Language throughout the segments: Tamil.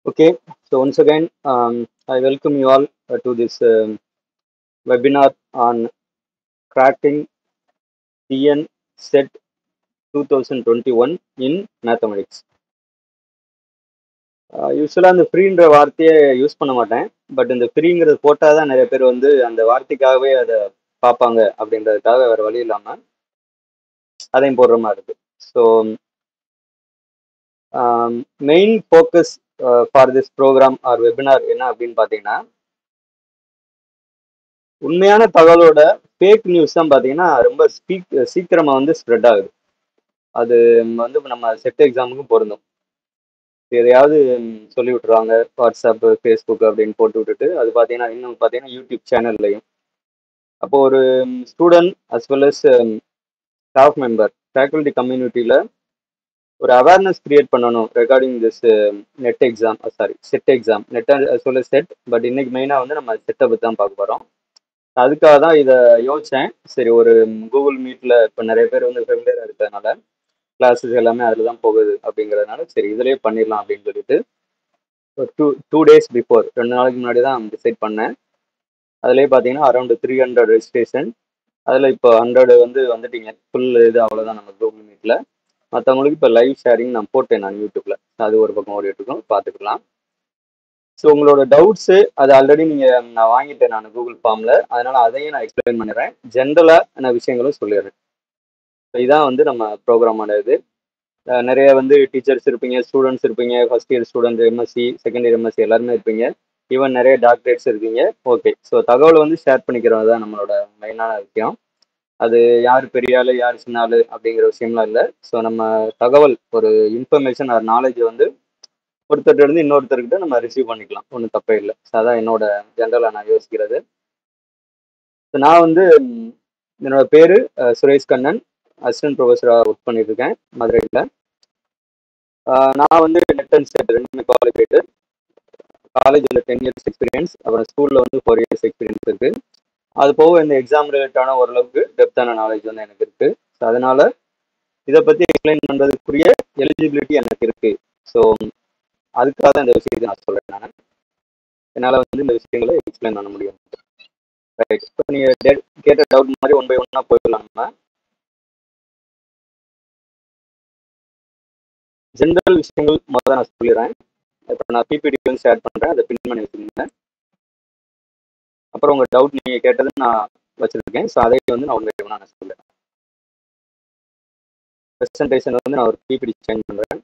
Okay, so once again, um, I welcome you all uh, to this um, webinar on cracking TN set 2021 in mathematics. யூஸ்வலாக அந்த ஃப்ரீன்ற வார்த்தையை யூஸ் பண்ண மாட்டேன் பட் இந்த ஃப்ரீங்கிறது போட்டால் தான் நிறைய பேர் வந்து அந்த வார்த்தைக்காகவே அதை பார்ப்பாங்க அப்படின்றதுக்காக வேறு வழி இல்லாமல் அதையும் போடுற மாதிரி இருக்கு so main focus for this program or webinar என்ன அப்படின்னு பார்த்தீங்கன்னா உண்மையான தகவலோட ஃபேக் நியூஸ் தான் பார்த்தீங்கன்னா ரொம்ப ஸ்பீக் சீக்கிரமாக வந்து ஸ்ப்ரெட் ஆகுது அது வந்து நம்ம செட் எக்ஸாமுக்கும் பொருந்தும் எதையாவது சொல்லி விட்டுருவாங்க வாட்ஸ்அப் ஃபேஸ்புக் அப்படின்னு போட்டு விட்டுட்டு அது பார்த்தீங்கன்னா இன்னும் பார்த்தீங்கன்னா யூடியூப் சேனல்லையும் அப்போ ஒரு student as well as staff member faculty கம்யூனிட்டியில் ஒரு அவேர்னஸ் கிரியேட் பண்ணணும் regarding this NET exam sorry SET exam NET as well as SET but இன்னைக்கு மெயினாக வந்து நம்ம செட்டை பற்றி தான் பார்க்க போகிறோம் அதுக்காக தான் இதை யோசித்தேன் சரி ஒரு கூகுள் மீட்டில் இப்போ நிறைய பேர் வந்து ஃபெமிலியராக இருக்கிறதுனால கிளாஸஸ் எல்லாமே அதில் தான் போகுது அப்படிங்கிறதுனால சரி இதிலே பண்ணிடலாம் அப்படின்னு சொல்லிட்டு ஒரு டூ டூ டேஸ் பிஃபோர் ரெண்டு நாளைக்கு முன்னாடி தான் டிசைட் பண்ணேன் அதுலேயே பார்த்தீங்கன்னா அரௌண்ட் த்ரீ ஹண்ட்ரட் ரெஜிஸ்ட்ரேஷன் அதில் இப்போ ஹண்ட்ரட் வந்து வந்துட்டீங்க ஃபுல் இது அவ்வளோதான் நம்ம கூகுள் மீட்டில் மற்றவங்களுக்கு இப்போ லைவ் ஷேரிங் நான் போட்டேன் நான் யூடியூப்பில் அது ஒரு பக்கம் ஓடிட்டு இருக்கோம் பார்த்துக்கலாம் ஸோ உங்களோட டவுட்ஸு அது ஆல்ரெடி நீங்கள் நான் வாங்கிட்டேன் நான் கூகுள் ஃபார்மில் அதனால் அதையும் நான் எக்ஸ்பிளைன் பண்ணிடுறேன் ஜென்ரலாக நான் விஷயங்களும் சொல்லிடுறேன் ஸோ இதான் வந்து நம்ம ப்ரோக்ராமோட இது நிறைய வந்து டீச்சர்ஸ் இருப்பீங்க ஸ்டூடெண்ட்ஸ் இருப்பீங்க first year student MSc second year MSc எல்லாருமே இருப்பீங்க ஈவன் நிறைய டாக்டரேட்ஸ் இருக்கீங்க ஓகே ஸோ தகவலை வந்து ஷேர் பண்ணிக்கிறது தான் நம்மளோட மெயினான விஷயம் அது யார் பெரிய ஆள் யார் சின்ன ஆள் அப்படிங்கிற விஷயம்லாம் இல்லை ஸோ நம்ம தகவல் ஒரு இன்ஃபர்மேஷன் ஆர் நாலேஜ் வந்து ஒருத்தர்கிட்ட இருந்து இன்னொருத்தர்கிட்ட நம்ம ரிசீவ் பண்ணிக்கலாம் ஒன்றும் தப்பே இல்லை ஸோ அதான் என்னோட ஜென்ரலாக நான் யோசிக்கிறது ஸோ நான் வந்து என்னோட பேர் சுரேஷ் கண்ணன் அசிஸ்டன்ட் ப்ரொஃபஸராக ஒர்க் பண்ணிட்டு இருக்கேன் மதுரையில் நான் வந்து நெட் அண்ட் செட் ரெண்டுமே குவாலிஃபைடு காலேஜில் டென் இயர்ஸ் எக்ஸ்பீரியன்ஸ் அப்புறம் ஸ்கூலில் வந்து ஃபோர் இயர்ஸ் எக்ஸ்பீரியன்ஸ் இருக்குது அது போக இந்த எக்ஸாம் ரிலேட்டான ஓரளவுக்கு டெப்த்தான நாலேஜ் வந்து எனக்கு இருக்குது ஸோ அதனால் இதை பற்றி எக்ஸ்பிளைன் பண்ணுறதுக்குரிய எலிஜிபிலிட்டி எனக்கு இருக்குது ஸோ அதுக்காக தான் இந்த விஷயத்தை நான் சொல்கிறேன் நான் என்னால் வந்து இந்த விஷயங்களை எக்ஸ்பிளைன் பண்ண முடியும் ரைட் இப்போ நீங்கள் கேட்ட டவுட் மாதிரி ஒன் பை ஒன்னாக போயிடலாம் நம்ம ஜென்ரல் விஷயங்கள் முதல்ல நான் சொல்லிடுறேன் இப்போ நான் பிபிடி வந்து ஷேர் பண்ணுறேன் அதை பின் பண்ணி வச்சுருங்க அப்புறம் உங்கள் டவுட் நீங்கள் கேட்டது நான் வச்சுருக்கேன் ஸோ அதை வந்து நான் ஒன்று நான் சொல்லுறேன் ப்ரெசன்டேஷன் வந்து நான் ஒரு பிபிடி சேஞ்ச் பண்ணுறேன்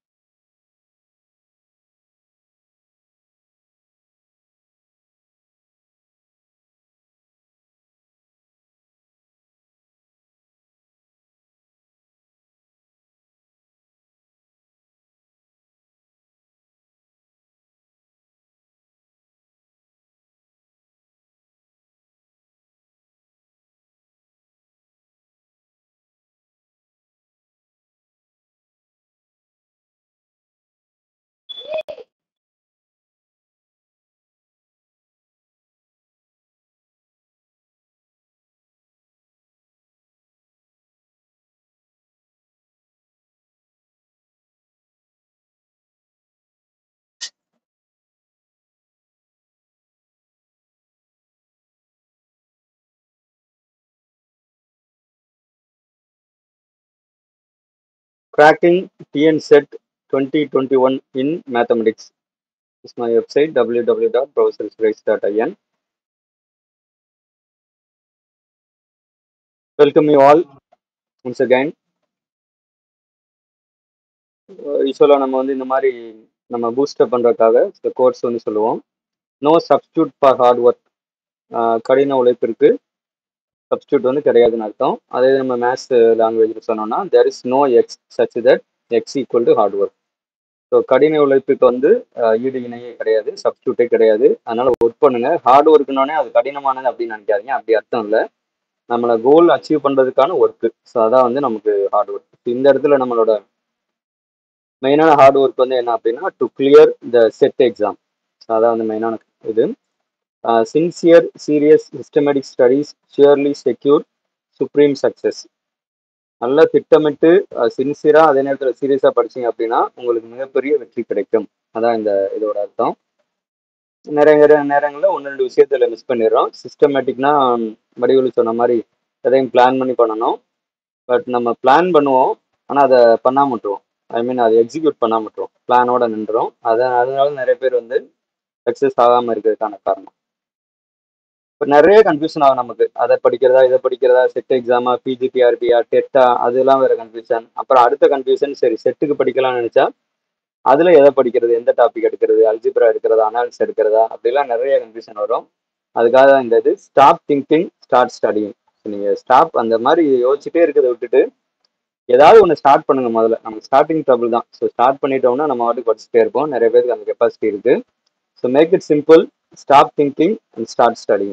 cracking TN set 2021 in mathematics. This is my website www.professorsuresh.in. Welcome you all once again. யூஸ்வலாக நம்ம வந்து இந்த மாதிரி நம்ம பூஸ்டப் பண்ணுறதுக்காக இந்த கோர்ஸ் வந்து சொல்லுவோம் no substitute for hard work கடின உழைப்பிற்கு சப்ஸ்டியூட் வந்து கிடையாதுன்னு அர்த்தம் அதே நம்ம மேத்ஸ் லாங்குவேஜில் சொன்னோம்னா there is no x such that x equal to hard work so கடின உழைப்புக்கு வந்து ஈடு இணையே கிடையாது சப்ஸ்டியூட்டே கிடையாது அதனால் ஒர்க் பண்ணுங்க ஹார்ட் ஒர்க்குனோடனே அது கடினமானது அப்படின்னு நினைக்காதீங்க அப்படி அர்த்தம் இல்லை நம்மளை கோல் அச்சீவ் பண்ணுறதுக்கான ஒர்க்கு ஸோ அதான் வந்து நமக்கு ஹார்ட் ஒர்க் இந்த இடத்துல நம்மளோட மெயினான ஹார்ட் ஒர்க் வந்து என்ன அப்படின்னா to clear the SET exam so அதான் வந்து மெயினான இது sincere serious systematic studies surely secure supreme success நல்லா திட்டமிட்டு சின்சியரா அதே நேரத்தில் சீரியஸா படிச்சீங்க அப்படின்னா உங்களுக்கு மிகப்பெரிய வெற்றி கிடைக்கும் அதான் இந்த இதோட அர்த்தம் நிறைய நிறைய நேரங்களில் ஒன்று ரெண்டு விஷயத்துல மிஸ் பண்ணிடுறோம் சிஸ்டமேட்டிக்னா வடிவில் சொன்ன மாதிரி எதையும் பிளான் பண்ணி பண்ணணும் பட் நம்ம பிளான் பண்ணுவோம் ஆனால் அதை பண்ணாம விட்டுருவோம் ஐ மீன் அதை எக்ஸிக்யூட் பண்ணாம விட்டுருவோம் பிளானோட நின்றுரும் அதை அதனால நிறைய பேர் வந்து சக்ஸஸ் ஆகாமல் இருக்கிறதுக்கான காரணம் இப்போ நிறைய கன்ஃபியூஷன் ஆகும் நமக்கு அதை படிக்கிறதா இதை படிக்கிறதா செட் எக்ஸாமா பிஜிபிஆர்பியா டெட்டா அதெல்லாம் வேற கன்ஃபியூஷன் அப்புறம் அடுத்த கன்ஃபியூஷன் சரி செட்டுக்கு படிக்கலாம்னு நினைச்சா அதுல எதை படிக்கிறது எந்த டாபிக் எடுக்கிறது அல்ஜிப்ரா எடுக்கிறதா அனாலிசிஸ் எடுக்கிறதா அப்படிலாம் நிறைய கன்ஃபியூஷன் வரும் அதுக்காக தான் இந்த இது ஸ்டாப் திங்கிங் ஸ்டார்ட் ஸ்டடிங் நீங்க ஸ்டாப் அந்த மாதிரி யோசிச்சுட்டே இருக்கிறத விட்டுட்டு ஏதாவது ஒன்று ஸ்டார்ட் பண்ணுங்க முதல்ல நமக்கு ஸ்டார்டிங் ட்ரபிள் தான் ஸோ ஸ்டார்ட் பண்ணிட்டோம்னா நம்ம வாட்டுக்கு படிச்சுட்டே இருப்போம் நிறைய பேருக்கு அந்த கெப்பாசிட்டி இருக்கு so make it simple stop thinking and start studying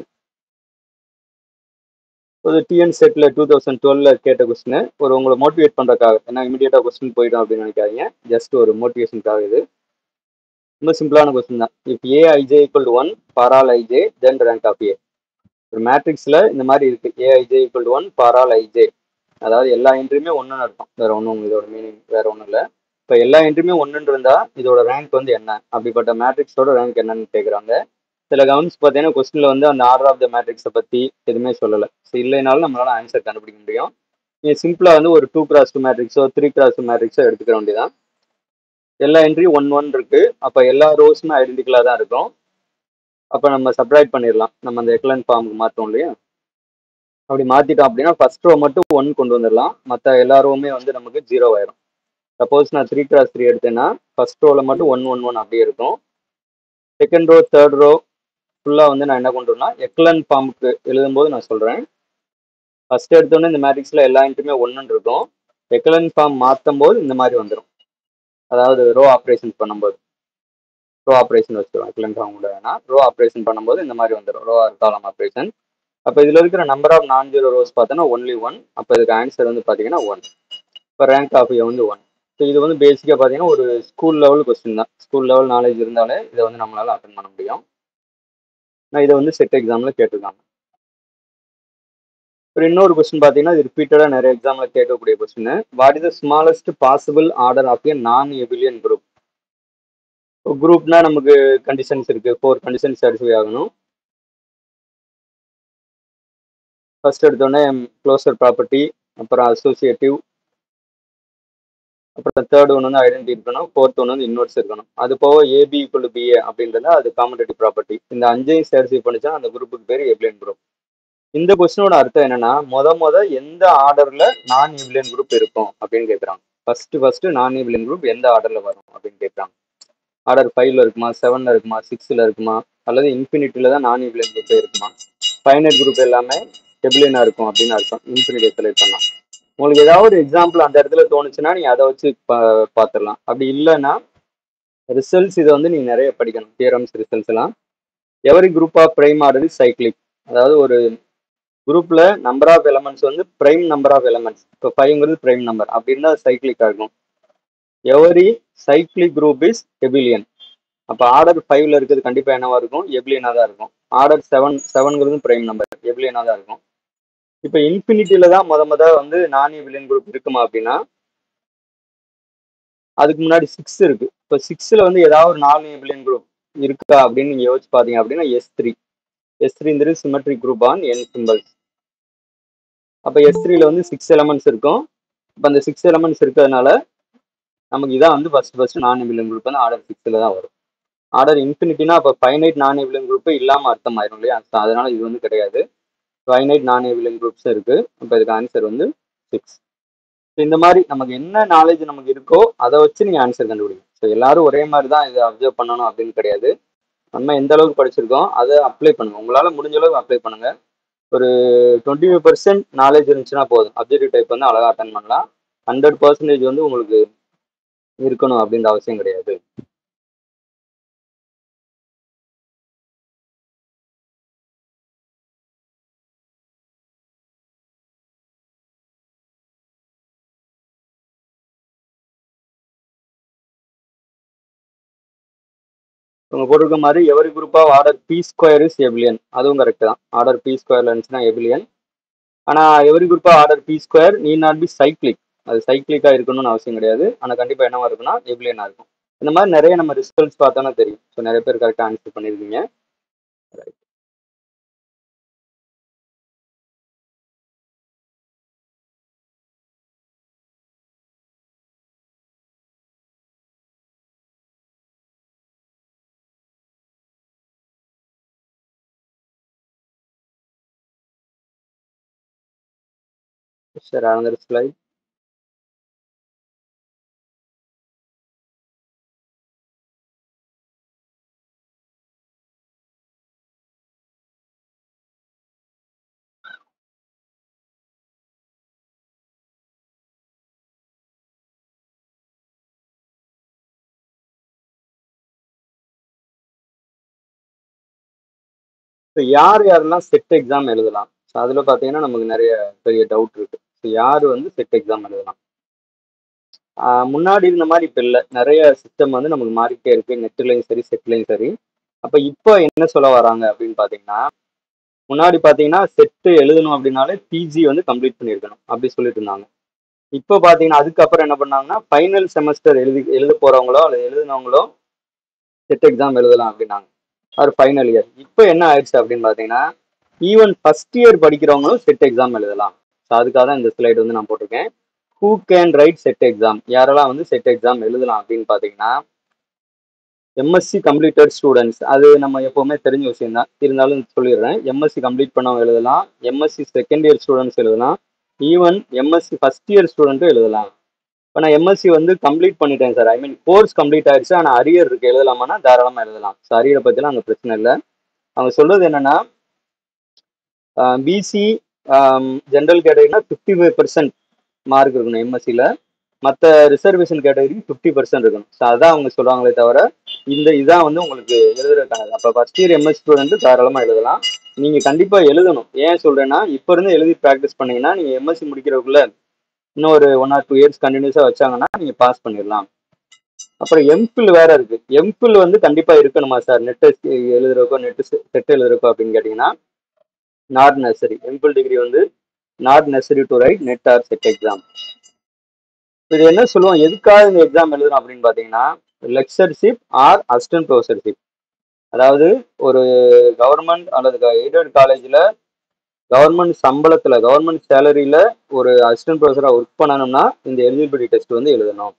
ஒரு டிஎன் செட்ல டூ தௌசண்ட் டுவெல்ல கேட்ட கொஸ்டின் ஒரு உங்களை மோட்டிவேட் பண்றதுக்காக ஏன்னா இமீடியட்டா கொஸ்டின் போயிடும் அப்படின்னு நினைக்காதீங்க ஜஸ்ட் ஒரு மோட்டிவேஷனுக்காக இது ரொம்ப சிம்பிளான கொஸ்டின் தான் if A I J equal to one for all I J then rank of A ஒரு மேட்ரிக்ஸ்ல இந்த மாதிரி இருக்கு A I J equal to one for all I J அதாவது எல்லா என்ட்ரியுமே ஒன்றுன்னு அர்த்தம் வேற ஒன்றும் இதோட மீனிங் வேற ஒன்றும் இல்லை இப்போ எல்லா என்ட்ரியுமே ஒன்றுன்னு இருந்தா இதோட ரேங்க் வந்து என்ன அப்படிப்பட்ட மேட்ரிக்ஸோட ரேங்க் என்னன்னு கேட்குறாங்க சில கவனிச்சு பார்த்தீங்கன்னா கொஸ்டின்ல வந்து அந்த ஆர்டர் ஆஃப் த மேட்ரிக்ஸை பத்தி எதுவுமே சொல்லலை ஸோ இல்லைனாலும் நம்மளால ஆன்சர் கண்டுபிடிக்க முடியும் நீங்கள் சிம்பிளா வந்து ஒரு டூ கிராஸ் டூ மேட்ரிக்ஸோ த்ரீ கிராஸ் டூ மேட்ரிக்ஸோ எடுத்துக்க வேண்டியதான் எல்லா என்ட்ரியும் ஒன் ஒன் இருக்கு அப்போ எல்லா ரோஸுமே ஐடென்டிக்கலாக தான் இருக்கும் அப்போ நம்ம சப்ரைட் பண்ணிடலாம் நம்ம அந்த எக்லன் ஃபார்முக்கு மாற்றோம் இல்லையா அப்படி மாத்திட்டோம் அப்படின்னா ஃபர்ஸ்ட் ரோ மட்டும் ஒன் கொண்டு வந்துடலாம் மற்ற எல்லா ரோவுமே வந்து நமக்கு ஜீரோ ஆயிரும் சப்போஸ் நான் த்ரீ கிராஸ் த்ரீ எடுத்தேன்னா ஃபர்ஸ்ட் ரோல மட்டும் ஒன் ஒன் ஒன் அப்படியே இருக்கும் செகண்ட் ரோ தேர்ட் ரோ ஃபுல்லாக வந்து நான் என்ன கொண்டுனா எக்லன் ஃபார்முக்கு எழுதும்போது நான் சொல்கிறேன் ஃபர்ஸ்ட் எடுத்தோன்னே இந்த மேட்ரிக்ஸில் எல்லா இன்ட்டுமே ஒன்றுன்னு இருக்கும் எக்லன் ஃபார்ம் மாற்றும் போது இந்த மாதிரி வந்துடும் அதாவது ரோ ஆப்ரேஷன் பண்ணும்போது ரோ ஆப்ரேஷன் வச்சுருவோம் எக்லன் ஃபார்ம் கூட வேணா ரோ ஆப்ரேஷன் பண்ணும்போது இந்த மாதிரி வந்துடும் ரோ ஆர் காலம் ஆப்ரேஷன் அப்போ இதில் இருக்கிற number of non zero rows பார்த்தோன்னா ஒன்லி ஒன் அப்போ இதுக்கு ஆன்சர் வந்து பார்த்தீங்கன்னா ஒன் இப்போ ரேங்க் ஆஃப் ஏ வந்து ஒன் ஸோ இது வந்து பேசிக்காக பார்த்தீங்கன்னா ஒரு ஸ்கூல் லெவல் கொஸ்டின் தான் ஸ்கூல் லெவல் நாலேஜ் இருந்தாலே இதை வந்து நம்மளால அட்டன் பண்ண முடியும் நான் இதை வந்து செட் எக்ஸாமில் கேட்டிருக்காங்க ஒரு இன்னொரு கொஸ்டின் பார்த்தீங்கன்னா இது ரிப்பீட்டடாக நிறைய எக்ஸாமில் கேட்கக்கூடிய question what is the smallest possible order of a non abelian group குரூப்னா நமக்கு கண்டிஷன்ஸ் இருக்கு ஃபோர் கண்டிஷன்ஸ் சாட்டிஸ்ஃபை ஆகணும் ஃபர்ஸ்ட் எடுத்தோடனே க்ளோசர் ப்ராப்பர்ட்டி அப்புறம் அசோசியேட்டிவ் அப்புறம் தேர்ட் ஒன்று வந்து ஐடென்டி இருக்கணும் ஃபோர்த் ஒன்று வந்து இன்வெர்ஸ் இருக்கணும் அது போக ஏபி ஈக்குவல் பிஏ அப்படின்றது அது காம்படேட்டிவ் ப்ராப்பர்ட்டி இந்த அஞ்சையும் சாட்டிஸ்ஃபை பண்ணிச்சா அந்த குரூப்புக்கு பேர் எப்ளியன் குரூப் இந்த கொஸ்டினோட அர்த்தம் என்னன்னா முத முத எந்த ஆர்டர்ல நான் ஈவிலியன் குரூப் இருக்கும் அப்படின்னு கேட்குறாங்க ஃபர்ஸ்ட் ஃபர்ஸ்ட் நான் ஈவிலியன் குரூப் எந்த ஆர்டர்ல வரும் அப்படின்னு கேட்குறாங்க ஆர்டர் ஃபைவ்ல இருக்குமா செவன்ல இருக்குமா சிக்ஸ்ல இருக்குமா அல்லது இன்ஃபினிட்டில தான் நான் ஈவிலியன் குரூப் இருக்குமா ஃபைனட் குரூப் எல்லாமே எபிலியனா இருக்கும் அப்படின்னு அர்த்தம் இன்ஃபினிட்டி செலக்ட் பண்ணலாம் உங்களுக்கு ஏதாவது ஒரு எக்ஸாம்பிள் அந்த இடத்துல தோணுச்சுன்னா நீங்க அதை வச்சு பார்த்துடலாம் அப்படி இல்லைன்னா ரிசல்ட்ஸ் இதை வந்து நீங்க நிறைய படிக்கணும் தியரம்ஸ் ரிசல்ட்ஸ் எல்லாம் every group of prime order is cyclic அதாவது ஒரு குரூப்ல நம்பர் ஆஃப் எலமெண்ட்ஸ் வந்து பிரைம் நம்பர் ஆஃப் எலமெண்ட்ஸ் இப்போ ஃபைவ்ங்கிறது பிரைம் நம்பர் அப்படின்னா சைக்ளிக்காக இருக்கும் every cyclic group is abelian அப்போ ஆர்டர் ஃபைவ்ல இருக்கிறது கண்டிப்பா என்னவா இருக்கும் எபிலியனா தான் இருக்கும் ஆர்டர் செவன் செவன்ங்கிறது பிரைம் நம்பர் எபிலியனா தான் இருக்கும் இப்போ இன்ஃபினிட்டியில தான் முத முத வந்து நான் எபிலியன் குரூப் இருக்குமா அப்படின்னா அதுக்கு முன்னாடி சிக்ஸ் இருக்கு இப்போ சிக்ஸ்ல வந்து ஏதாவது ஒரு நாலு எபிலியன் குரூப் இருக்கா அப்படின்னு நீங்க யோசிச்சு பாத்தீங்க அப்படின்னா எஸ் த்ரீ எஸ் த்ரீங்கிறது symmetric group on N symbols அப்போ எஸ் த்ரீல வந்து சிக்ஸ் எலமெண்ட்ஸ் இருக்கும் இப்போ அந்த சிக்ஸ் எலமெண்ட்ஸ் இருக்கிறதுனால நமக்கு இதான் வந்து ஃபர்ஸ்ட் ஃபர்ஸ்ட் நான் எபிலியன் குரூப் வந்து ஆர்டர் சிக்ஸ்ல தான் வரும் ஆர்டர் இன்ஃபினிட்டினா அப்போ ஃபைனைட் நான் எபிலியன் குரூப் இல்லாம அர்த்தம் ஆயிரும் இல்லையா அதனால இது வந்து கிடையாது ஃபைனைட் நான் எபிலியன் குரூப்ஸ் இருக்கு இப்போ இதுக்கு ஆன்சர் வந்து சிக்ஸ் இந்த மாதிரி நமக்கு என்ன நாலேஜ் நமக்கு இருக்கோ அதை வச்சு நீங்க ஆன்சர் கண்டுபிடிங்க ஸோ எல்லாரும் ஒரே மாதிரி தான் இதை அப்சர்வ் பண்ணணும் அப்படின்னு கிடையாது நம்ம எந்த அளவுக்கு படிச்சிருக்கோம் அதை அப்ளை பண்ணுங்க உங்களால முடிஞ்ச அளவுக்கு அப்ளை பண்ணுங்க ஒரு டுவெண்ட்டி ஃபைவ் பர்சன்ட் நாலேஜ் இருந்துச்சுன்னா போதும் அப்ஜெக்டிவ் டைப் வந்து அழகா அட்டன் பண்ணலாம் ஹண்ட்ரட் பர்சன்டேஜ் வந்து உங்களுக்கு இருக்கணும் அப்படின்ற அவசியம் கிடையாது இவங்க போட்டிருக்க மாதிரி every group of order P square is abelian அதுவும் கரெக்ட் தான் ஆர்டர் பி ஸ்கொயர்ல இருந்துச்சுன்னா எபிலியன் ஆனால் எவரி குரூப்பாக order P square need not be cyclic அது சைக்ளிக்காக இருக்கணும்னு அவசியம் கிடையாது ஆனால் கண்டிப்பாக என்னவா இருக்குன்னா எப்லேனாக இருக்கும் இந்த மாதிரி நிறைய நம்ம ரிசல்ட்ஸ் பார்த்தோன்னா தெரியும் ஸோ நிறைய பேர் கரெக்டாக ஆன்சர் பண்ணியிருக்கீங்க சார் another slide ஸோ யார் யாரெல்லாம் செட் எக்ஸாம் எழுதலாம் ஸோ அதில் பார்த்தீங்கன்னா நமக்கு நிறைய பெரிய டவுட் இருக்கு ஸோ யார் வந்து செட் எக்ஸாம் எழுதலாம் ஆஹ் முன்னாடி இருந்த மாதிரி இப்போ இல்லை நிறைய சிஸ்டம் வந்து நமக்கு மாறிட்டே இருக்கு நெட்லையும் சரி செட்லையும் சரி அப்போ இப்போ என்ன சொல்ல வராங்க அப்படின்னு பார்த்தீங்கன்னா முன்னாடி பார்த்தீங்கன்னா செட்டு எழுதணும் அப்படின்னாலே பிஜி வந்து கம்ப்ளீட் பண்ணியிருக்கணும் அப்படி சொல்லிட்டு இருந்தாங்க இப்போ பார்த்தீங்கன்னா அதுக்கப்புறம் என்ன பண்ணாங்கன்னா ஃபைனல் செமஸ்டர் எழுதி எழுத போகிறவங்களோ அல்லது எழுதுனவங்களோ செட் எக்ஸாம் எழுதலாம் அப்படின்னாங்க அது ஃபைனல் இயர் இப்போ என்ன ஆயிடுச்சு அப்படின்னு பார்த்தீங்கன்னா ஈவன் ஃபர்ஸ்ட் இயர் படிக்கிறவங்களும் செட் எக்ஸாம் எழுதலாம் ஸோ அதுக்காக தான் இந்த ஸ்லைடு வந்து நான் போட்டிருக்கேன் who can write SET exam யாரெல்லாம் வந்து செட் எக்ஸாம் எழுதலாம் அப்படின்னு பார்த்தீங்கன்னா எம்எஸ்சி கம்ப்ளீட்டட் ஸ்டூடெண்ட்ஸ் அது நம்ம எப்போவுமே தெரிஞ்ச விஷயம் தான் இருந்தாலும் சொல்லிடுறேன் எம்எஸ்சி கம்ப்ளீட் பண்ணவங்க எழுதலாம் எம்எஸ்சி செகண்ட் இயர் ஸ்டூடெண்ட்ஸ் எழுதலாம் ஈவன் எம்எஸ்சி ஃபர்ஸ்ட் இயர் ஸ்டூடெண்ட்டும் எழுதலாம் இப்போ நான் எம்எஸ்சி வந்து கம்ப்ளீட் பண்ணிட்டேன் sir I mean course complete ஆயிடுச்சு ஆனால் அரியர் இருக்கு எழுதலாமான்னா தாராளமாக எழுதலாம் ஸோ அரியரை பற்றிலாம் அங்கே பிரச்சனை இல்லை அவங்க சொல்றது என்னன்னா பிசி ஜென்ரல் கேட்டகரினா ஃபிஃப்டி ஃபைவ் பர்சன்ட் மார்க் இருக்கணும் எம்எஸ்சியில் மற்ற ரிசர்வேஷன் கேட்டகரி ஃபிஃப்டி பர்சன்ட் இருக்கணும் ஸோ அதான் அவங்க சொல்கிறாங்களே தவிர இந்த இதான் வந்து உங்களுக்கு எழுதுறதுக்கானது அப்போ ஃபர்ஸ்ட் இயர் எம்எஸ் ஸ்டூடெண்ட் தாராளமாக எழுதலாம் நீங்கள் கண்டிப்பாக எழுதணும் ஏன் சொல்கிறேன்னா இப்போ இருந்து எழுதி ப்ராக்டிஸ் பண்ணீங்கன்னா நீங்கள் எம்எஸ்சி முடிக்கிறதுக்குள்ள இன்னும் ஒரு ஒன் ஆர் டூ இயர்ஸ் கண்டினியூஸாக வச்சாங்கன்னா நீங்கள் பாஸ் பண்ணிடலாம் அப்புறம் எம்ஃபில் வேற இருக்கு எம்ஃபில் வந்து கண்டிப்பாக இருக்கணுமா சார் நெட் எழுதுறக்கோ நெட் செட் எழுதுறக்கோ அப்படின்னு கேட்டிங்கன்னா நாட் நெசரி எம்ஃபில் டிகிரி வந்து not necessary to write NET or SET exam இது என்ன சொல்லுவோம் எதுக்காக இந்த எக்ஸாம் எழுதுறோம் அப்படின்னு பார்த்தீங்கன்னா லெக்சர்ஷிப் ஆர் அசிஸ்டன்ட் ப்ரொஃபஸர்ஷிப் அதாவது ஒரு கவர்மெண்ட் அல்லது எய்டட் காலேஜில் கவர்மெண்ட் சம்பளத்தில் கவர்மெண்ட் சேலரியில் ஒரு அசிஸ்டன்ட் ப்ரொஃபஸராக ஒர்க் பண்ணணும்னா இந்த எலிஜிபிலிட்டி டெஸ்ட் வந்து எழுதணும்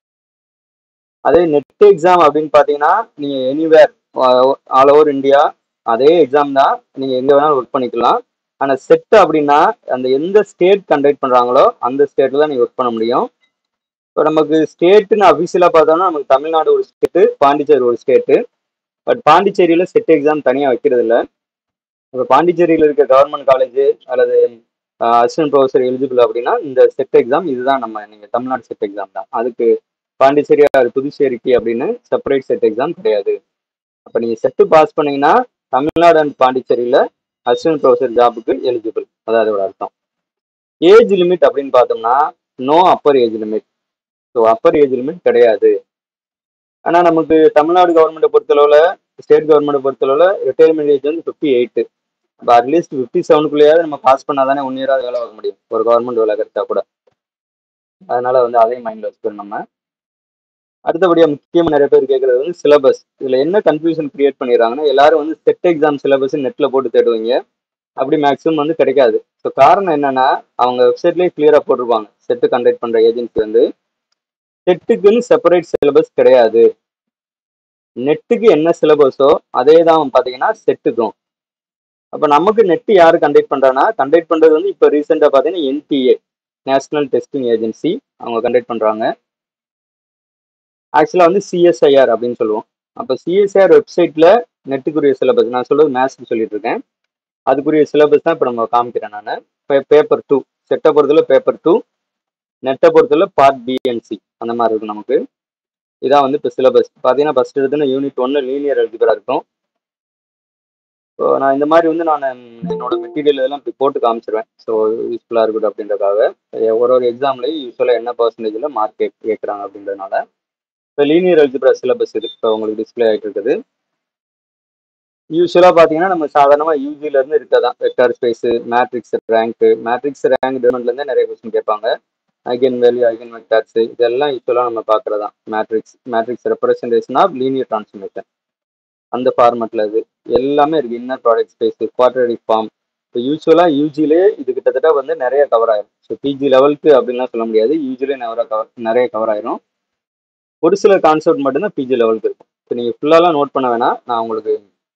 அதே நெட் எக்ஸாம் அப்படின்னு பார்த்தீங்கன்னா நீங்கள் எனிவேர் ஆல் ஓவர் இந்தியா அதே எக்ஸாம் தான் நீங்கள் எங்கே வேணாலும் ஒர்க் பண்ணிக்கலாம் ஆனால் செட் அப்படின்னா அந்த எந்த ஸ்டேட் கண்டக்ட் பண்ணுறாங்களோ அந்த ஸ்டேட்டில் தான் நீங்கள் ஒர்க் பண்ண முடியும் இப்போ நமக்கு ஸ்டேட்டுன்னு அஃபிஷியலாக பார்த்தோம்னா நமக்கு தமிழ்நாடு ஒரு ஸ்டேட்டு பாண்டிச்சேரி ஒரு ஸ்டேட்டு பட் பாண்டிச்சேரியில் செட் எக்ஸாம் தனியாக வைக்கிறது இல்லை இப்போ பாண்டிச்சேரியில் இருக்க கவர்மெண்ட் காலேஜ் அல்லது அசிஸ்டன்ட் ப்ரொஃபஸர் எலிஜிபிள் அப்படின்னா இந்த செட் எக்ஸாம் இதுதான் நம்ம நீங்கள் தமிழ்நாடு செட் எக்ஸாம் தான் அதுக்கு பாண்டிச்சேரி அது புதுச்சேரிக்கு அப்படின்னு செப்பரேட் செட் எக்ஸாம் கிடையாது அப்போ நீங்கள் செட்டு பாஸ் பண்ணீங்கன்னா தமிழ்நாடு அண்ட் பாண்டிச்சேரியில் அசிஸ்டன்ட் ப்ரொஃபஸர் ஜாபுக்கு எலிஜிபிள் அதான் அதோட அர்த்தம் ஏஜ் லிமிட் அப்படின்னு பார்த்தோம்னா no upper age limit so upper age limit கிடையாது ஆனால் நமக்கு தமிழ்நாடு கவர்மெண்ட்டை பொறுத்தளவில் ஸ்டேட் கவர்மெண்ட்டை பொறுத்தளவில் ரிட்டையர்மெண்ட் ஏஜ் வந்து ஃபிஃப்டி எயிட்டு இப்போ அட்லீஸ்ட் ஃபிஃப்டி செவனுக்குள்ளேயாவது நம்ம பாஸ் பண்ணால் தானே ஒன் இயராக வேலை பார்க்க முடியும் ஒரு கவர்மெண்ட் வேலை கிடைச்சா கூட அதனால வந்து அதையும் மைண்டில் வச்சுக்கணும் நம்ம அடுத்தபடியாக முக்கியமாக நிறைய பேர் கேட்குறது வந்து சிலபஸ் இதில் என்ன கன்ஃபியூஷன் கிரியேட் பண்ணிடுறாங்கன்னா எல்லாரும் வந்து செட் எக்ஸாம் சிலபஸ் நெட்டில் போட்டு தேடுவீங்க அப்படி மேக்ஸிமம் வந்து கிடைக்காது ஸோ காரணம் என்னன்னா அவங்க வெப்சைட்லேயே கிளியராக போட்டிருப்பாங்க செட்டு கண்டக்ட் பண்ணுற ஏஜென்சி வந்து செட்டுக்குன்னு செப்பரேட் சிலபஸ் கிடையாது நெட்டுக்கு என்ன சிலபஸோ அதே தான் பார்த்தீங்கன்னா செட்டுக்கும் அப்போ நமக்கு நெட்டு யார் கண்டக்ட் பண்ணுறாங்கன்னா கண்டக்ட் பண்ணுறது வந்து இப்போ ரீசெண்டாக பார்த்தீங்கன்னா என்டிஏ நேஷனல் டெஸ்டிங் ஏஜென்சி அவங்க கண்டக்ட் பண்ணுறாங்க ஆக்சுவலாக வந்து சிஎஸ்ஐஆர் அப்படின்னு சொல்லுவோம் அப்போ சிஎஸ்ஐஆர் வெப்சைட்டில் நெட்டுக்குரிய சிலபஸ் நான் சொல்கிறது மேத்ஸ்க்கு சொல்லிட்டு இருக்கேன் அதுக்குரிய சிலபஸ் தான் இப்போ நம்ம காமிக்கிறேன் நான் இப்போ பேப்பர் டூ செட்டை பொறுத்தல பேப்பர் டூ நெட்டை பொறுத்தல பார்ட் பிஎன்சி அந்த மாதிரி இருக்கும் நமக்கு இதான் வந்து இப்போ சிலபஸ் பார்த்தீங்கன்னா ஃபஸ்ட் எடுத்துன்னு யூனிட் ஒன்று லீனியர் எழுதிபரா இருக்கும் ஸோ நான் இந்த மாதிரி வந்து நான் என்னோட மெட்டீரியல் எல்லாம் இப்படி போட்டு காமிச்சிருவேன் ஸோ யூஸ்ஃபுல்லாக இருக்கட்டும் அப்படின்றக்காக ஒரு ஒரு எக்ஸாம்லையும் யூஸ்வலாக என்ன பர்சன்டேஜில் மார்க் கேக் கேட்குறாங்க அப்படின்றதுனால இப்போ லீனியர் எழுதிபரா சிலபஸ் இது இப்போ உங்களுக்கு டிஸ்பிளே ஆகிட்டு இருக்குது யூஸ்வலாக பார்த்தீங்கன்னா நம்ம சாதாரணமாக யூஜிலேருந்து இருக்கதான் vector space matrix rank matrix rank டிமெண்ட்லேருந்து நிறைய கொஸ்டின் கேட்பாங்க ஐகன் வேல்யூ ஐகன் வெக்டார்ஸ் இதெல்லாம் யூஸ்வலாக நம்ம பார்க்குறதான் matrix matrix representation of linear transformation அந்த ஃபார்மெட்டில் இது எல்லாமே இருக்குது inner product space quadratic form இப்போ யூஸ்வலாக யூஜிலே இது கிட்டத்தட்ட வந்து நிறைய கவர் ஆயிரும் ஸோ பிஜி லெவலுக்கு அப்படின்லாம் சொல்ல முடியாது யூஜிலே நிறைய கவர் நிறைய கவர் ஆயிரும் ஒரு சில கான்செப்ட் மட்டும்தான் பிஜி லெவலுக்கு இருக்கும் இப்போ நீங்கள் ஃபுல்லாலாம் நோட் பண்ண வேணாம் நான் உங்களுக்கு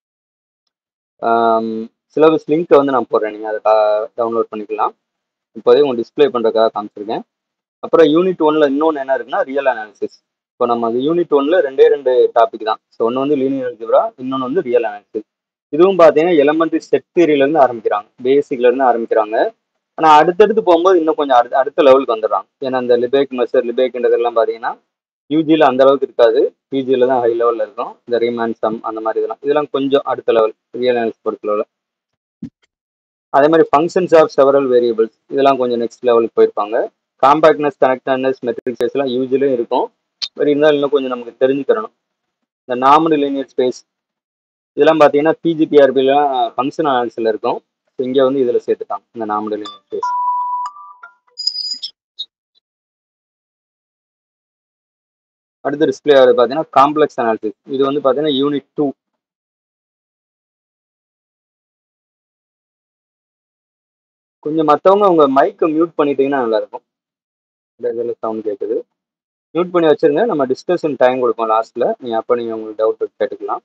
சிலபஸ் லிங்க்கை வந்து நான் போடுறேன் நீங்கள் அதை டவுன்லோட் பண்ணிக்கலாம் இப்போதே உங்களுக்கு டிஸ்பிளே பண்ணுறதுக்காக காமிச்சிருக்கேன் அப்புறம் யூனிட் ஒன்ல இன்னொன்று என்ன இருக்குன்னா ரியல் அனாலிசிஸ் இப்போ நம்ம அது யூனிட் ஒன்ல ரெண்டே ரெண்டு டாபிக் தான் ஸோ ஒன்று வந்து லீனியர் அல்ஜிப்ரா இன்னொன்று வந்து ரியல் அனாலிசிஸ் இதுவும் பார்த்தீங்கன்னா எலமெண்ட்ரி செட் தியரியிலேருந்து ஆரம்பிக்கிறாங்க பேசிக்லேருந்து ஆரம்பிக்கிறாங்க ஆனால் அடுத்தடுத்து போகும்போது இன்னும் கொஞ்சம் அடுத்த அடுத்த லெவலுக்கு வந்துடுறாங்க ஏன்னா இந்த லிபேக் மெஷர் லிபேக்ன்றதெல்லாம் பார்த்தீங்கன்னா யூஜியில் அந்த அளவுக்கு இருக்காது பிஜியில் தான் ஹை லெவலில் இருக்கும் இந்த ரீமேன் சம் அந்த மாதிரி இதெல்லாம் இதெல்லாம் கொஞ்சம் அடுத்த லெவல் ரியல் அனாலிசிஸ் பொறுத்த லெவலில் அதே மாதிரி ஃபங்க்ஷன்ஸ் ஆஃப் செவரல் வேரியபிள்ஸ் இதெல்லாம் கொஞ்சம் நெக்ஸ்ட் லெவலுக்கு போயிருப்பாங்க காம்பாக்ட்னஸ் கனெக்டட்னஸ் மெட்ரிக்ஸ் எல்லாம் யூஜிலும் இருக்கும் பட் இருந்தாலும் இன்னும் கொஞ்சம் நமக்கு தெரிஞ்சுக்கிறணும் இந்த நார்மல் லீனியர் ஸ்பேஸ் இதெல்லாம் பார்த்தீங்கன்னா பிஜிபிஆர்பிலாம் ஃபங்க்ஷன் அனாலிசிஸில் இருக்கும் இங்கே வந்து இதில் சேர்த்துட்டாங்க இந்த நார்மல் லீனியர் ஸ்பேஸ் அடுத்து டிஸ்பிளே ஆகுது பார்த்தீங்கன்னா காம்ப்ளெக்ஸ் அனாலிசிஸ் இது வந்து பார்த்தீங்கன்னா யூனிட் டூ கொஞ்சம் மற்றவங்க உங்க மைக்கை மியூட் பண்ணிட்டீங்கன்னா நல்லா இருக்கும் இந்த இதில் சவுண்ட் கேட்குது மியூட் பண்ணி வச்சிருங்க நம்ம டிஸ்கஷன் டைம் கொடுப்போம் லாஸ்ட்ல நீங்க அப்போ நீங்க உங்களுக்கு டவுட் கேட்டுக்கலாம்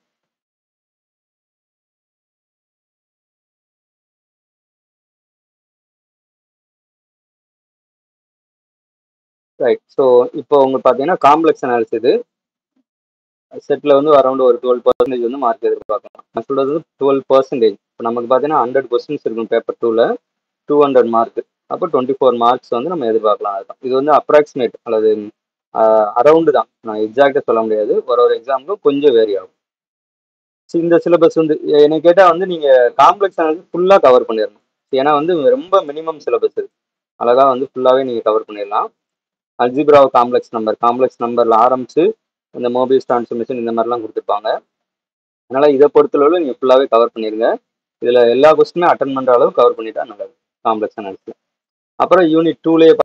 ரைட் ஸோ இப்போ உங்களுக்கு பார்த்தீங்கன்னா காம்ப்ளெக்ஸ் அனாலிசிஸ் இது செட்டில் வந்து அரௌண்ட் ஒரு டுவெல் பர்சன்டேஜ் வந்து மார்க் எதிர்பார்க்கலாம் நான் சொல்றது வந்து டுவெல் பர்சன்டேஜ் இப்போ நமக்கு பார்த்தீங்கன்னா ஹண்ட்ரட் கொஸ்டின்ஸ் இருக்கும் பேப்பர் டூவில் டூ ஹண்ட்ரட் மார்க் அப்போ டுவெண்ட்டி ஃபோர் மார்க்ஸ் வந்து நம்ம எதிர்பார்க்கலாம் அதுதான் இது வந்து அப்ராக்சிமேட் அல்லது அரௌண்டு தான் நான் எக்ஸாக்டாக சொல்ல முடியாது ஒரு ஒரு எக்ஸாமுக்கும் கொஞ்சம் வேரி ஆகும் ஸோ இந்த சிலபஸ் வந்து என்னை கேட்டால் வந்து நீங்கள் காம்ப்ளெக்ஸ் அனாலிசிஸ் ஃபுல்லாக கவர் பண்ணிடணும் ஏன்னா வந்து ரொம்ப மினிமம் சிலபஸ் இது அழகாக வந்து ஃபுல்லாகவே நீங்கள் கவர் பண்ணிடலாம் அல்ஜிப்ரா காம்ப்ளெக்ஸ் நம்பர் காம்ப்ளெக்ஸ் நம்பரில் ஆரம்பித்து இந்த மோபியஸ் டிரான்ஸ்ஃபர்மேஷன் இந்த மாதிரிலாம் கொடுத்துருப்பாங்க அதனால் இதை பொறுத்தளவு நீங்கள் ஃபுல்லாகவே கவர் பண்ணிடுங்க இதில் எல்லா கொஸ்டினுமே அட்டன் பண்ணுற அளவு கவர் பண்ணிட்டா நல்லது காம்ப்ளெக்ஸ் அனாலிசிஸ் அப்புறம் யூனிட் டூலேயே